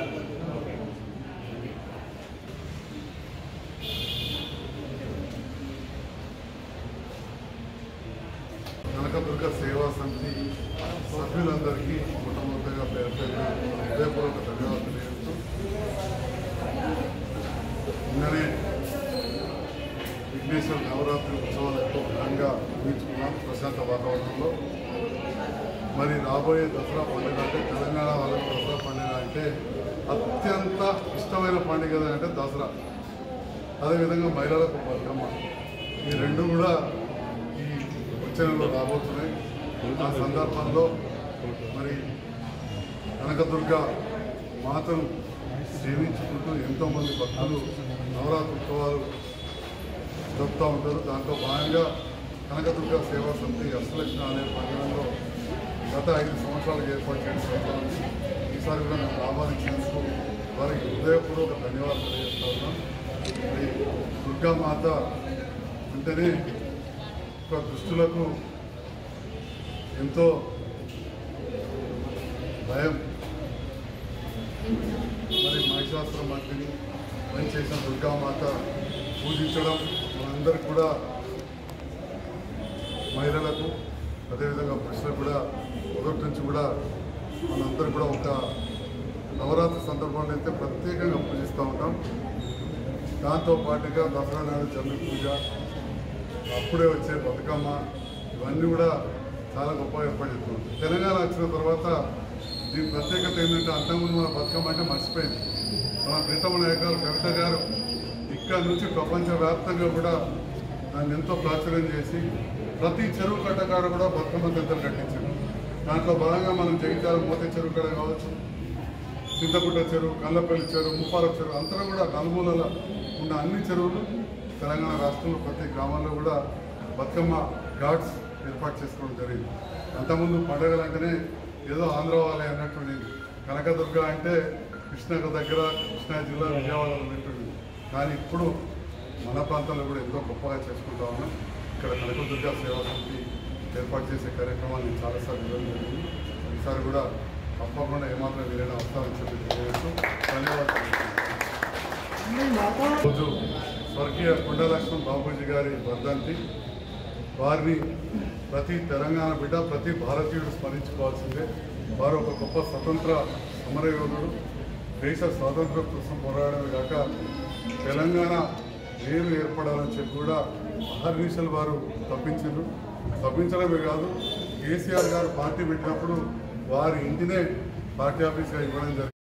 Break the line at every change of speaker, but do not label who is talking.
కనకదుర్గ సేవా సమితి సభ్యులందరికీ మొట్టమొదటిగా పేరు పేరు హృదయపూర్వక ధన్యవాదాలు తెలియజేస్తూ నిన్ననే విఘ్నేశ్వర నవరాత్రి ఉత్సవాలు ఎంతో ఘనంగా ముగించుకున్నాం ప్రశాంత వాతావరణంలో మరి రాబోయే దసరా పండుగ అంటే తెలంగాణ వాళ్ళకి దసరా పండుగ అంటే అత్యంత ఇష్టమైన పండుగ అంటే దసరా అదేవిధంగా మహిళలకు బతుకమ్మ ఈ రెండు కూడా ఈ వచ్చే నెలలో రాబోతున్నాయి ఆ సందర్భంలో మరి కనకదుర్గ మాతను సేవించుకుంటూ ఎంతోమంది భక్తులు నవరాత్రి ఉత్సవాలు జరుపుతూ ఉంటారు దాంట్లో భాగంగా కనకదుర్గ సేవా సమితి అష్టలక్ష్మి అనే పండుగలో గత ఐదు సంవత్సరాలకు ఏర్పాటు చేయడం జరుగుతుంది ఈసారి కూడా మేము ఆహ్వానించినందుకు వారికి హృదయపూర్వక ధన్యవాదాలు తెలియజేస్తా ఉన్నాం మరి దుర్గామాత అంటేనే ఒక దుష్టులకు ఎంతో భయం మరి మహిషాస్త్ర మంత్రిని పనిచేసిన దుర్గామాత పూజించడం మనందరికి కూడా మహిళలకు అదేవిధంగా పురుషులకు కూడా మొదటి నుంచి కూడా మనందరూ కూడా ఒక నవరాత్రి సందర్భంలో అయితే ప్రత్యేకంగా పూజిస్తూ ఉంటాం దాంతో పాటుగా దసరా నాడు జమ్మి పూజ అప్పుడే వచ్చే బతుకమ్మ ఇవన్నీ కూడా చాలా గొప్పగా ఏర్పాటు చేస్తున్నాం తెలంగాణ వచ్చిన తర్వాత దీని ప్రత్యేకత ఏంటంటే అంతకుముందు మన బతుకమ్మ అంటే మర్చిపోయింది మన ప్రీతమ నాయకులు కవిత గారు ఇక్కడ నుంచి ప్రపంచవ్యాప్తంగా కూడా దాన్ని ఎంతో ప్రాచుర్యం చేసి ప్రతి చెరువు కట్టకాడ కూడా బతుకమ్మ తెంతలు కట్టించారు దాంట్లో భాగంగా మనం జగిత్యాల మోతే చెరువు కడ కావచ్చు చింతపుట్ట చెరువు కల్లపల్లి చెరువు ముప్పాల చెరువు అంతా కూడా నలుమూలల ఉన్న అన్ని చెరువులు తెలంగాణ రాష్ట్రంలో ప్రతి గ్రామాల్లో కూడా బతుకమ్మ ఘాట్స్ ఏర్పాటు చేసుకోవడం జరిగింది అంతకుముందు పండుగలు అంటేనే ఏదో ఆంధ్ర వాళ్ళే అన్నట్టు ఉండేది. కనకదుర్గ అంటే కృష్ణకు దగ్గర కృష్ణా జిల్లా విజయవాడలో ఉన్నట్టుంది కానీ ఇప్పుడు మన ప్రాంతంలో కూడా ఎంతో గొప్పగా చేసుకుంటా ఉన్నాం ఇక్కడ కనకదుర్గ సేవా సమితి ఏర్పాటు చేసే కార్యక్రమాన్ని నేను చాలాసార్లు ఇవ్వడం జరిగింది ఈసారి కూడా తప్పకుండా ఏమాత్రం వీలైనా వస్తామని చెప్పి తెలియజేస్తూ ధన్యవాదాలు రోజు స్వర్గీయ కొండ లక్ష్మణ్ బాబూజీ గారి వర్ధంతి వారిని ప్రతి తెలంగాణ బిడ్డ ప్రతి భారతీయుడు స్మరించుకోవాల్సిందే వారు ఒక గొప్ప స్వతంత్ర సమరయోధుడు దేశ స్వాతంత్రం కోసం పోరాడమే కాక తెలంగాణ వేరు ఏర్పడాలని చెప్పి కూడా అహర్నిశలు వారు తప్పించారు తప్పించడమే కాదు కేసీఆర్ గారు పార్టీ పెట్టినప్పుడు వారి ఇంటినే పార్టీ ఆఫీస్గా ఇవ్వడం జరిగింది